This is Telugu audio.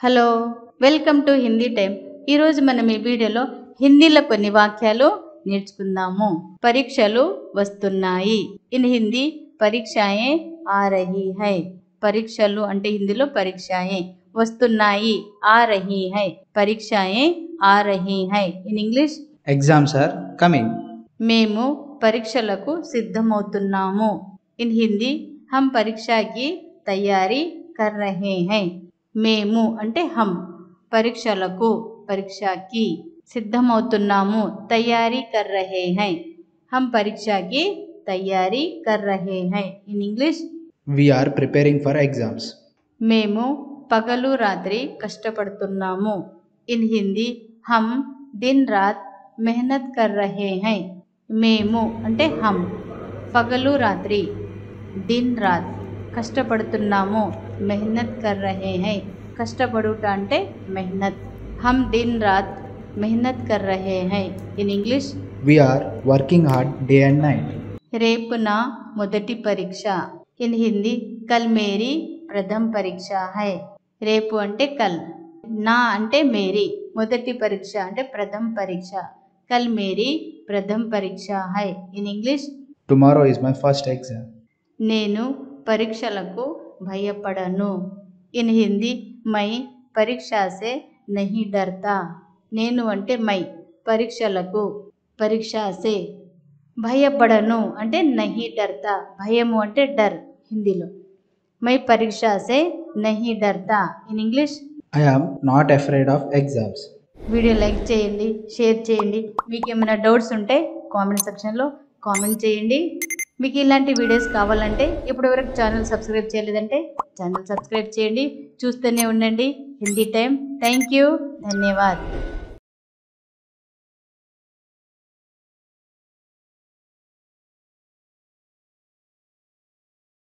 Hello welcome to Hindi time ఈరోజు మనం ఈ వీడియోలో హిందీలో కొన్ని వాక్యాలు నేర్చుకుందాము పరీక్షలు వస్తున్నాయి ఇన్ హిందీ పరీక్షాయే ఆ రహీ హై పరీక్షలు అంటే హిందీలో పరీక్షాయే వస్తున్నాయి ఆ రహీ హై పరీక్షాయే ఆ రహీ హై in English Exams are coming. మేము పరీక్షలకు సిద్ధమవుతున్నాము ఇన్ హిందీ హమ్ పరీక్షకి తయారీ కర్ రహే హై మేము అంటే హమ్ పరీక్షలకు పరీక్షకి సిద్ధమవుతున్నాము తయారీ కర్ రహే హై హమ్ పరీక్షకి తయారీ కర్ రహే హై in English We are preparing for exams. మేము పగలు రాత్రి కష్టపడుతున్నాము ఇన్ హిందీ హమ్ దిన్ రాత్ మెహనత్ కర్ రహే హై మేము అంటే హమ్ పగలు రాత్రి దిన్ రాత్ కష్టపడుతున్నాము మెహనత్ కర్ రహే హై కష్టపడుట అంటే మెహనత్ హమ్ దిన్ రాత్ మెహనత్ కర్ రహే హై in English We are working hard day and night. రేపు నా మొదటి పరీక్ష ఇన్ హిందీ కల్ మేరీ ప్రథమ పరీక్ష హై రేపు అంటే కల్ నా అంటే మేరీ మొదటి పరీక్ష అంటే ప్రథమ పరీక్ష కల్ మేరీ ప్రథమ పరీక్ష హై in English Tomorrow is my first exam. నేను పరీక్షలకు భయపడను ఇన్ హిందీ మై పరీక్షాసే నహి డర్తా నేను అంటే మై పరీక్షలకు పరీక్షాసే భయపడను అంటే నహి డర్తా భయము అంటే డర్ హిందీలో మై పరీక్షాసే నహి డర్తా in English I am not afraid of exams. Video like చేయండి షేర్ చేయండి మీకు ఏమైనా డౌట్స్ ఉంటే కామెంట్ సెక్షన్లో కామెంట్ చేయండి మీకు ఇలాంటి వీడియోస్ కావాలంటే ఇప్పటివరకు ఛానల్ సబ్స్క్రైబ్ చేయలేదంటే ఛానల్ సబ్స్క్రైబ్ చేయండి చూస్తూనే ఉండండి హిందీ టైం థ్యాంక్ యూ ధన్యవాద్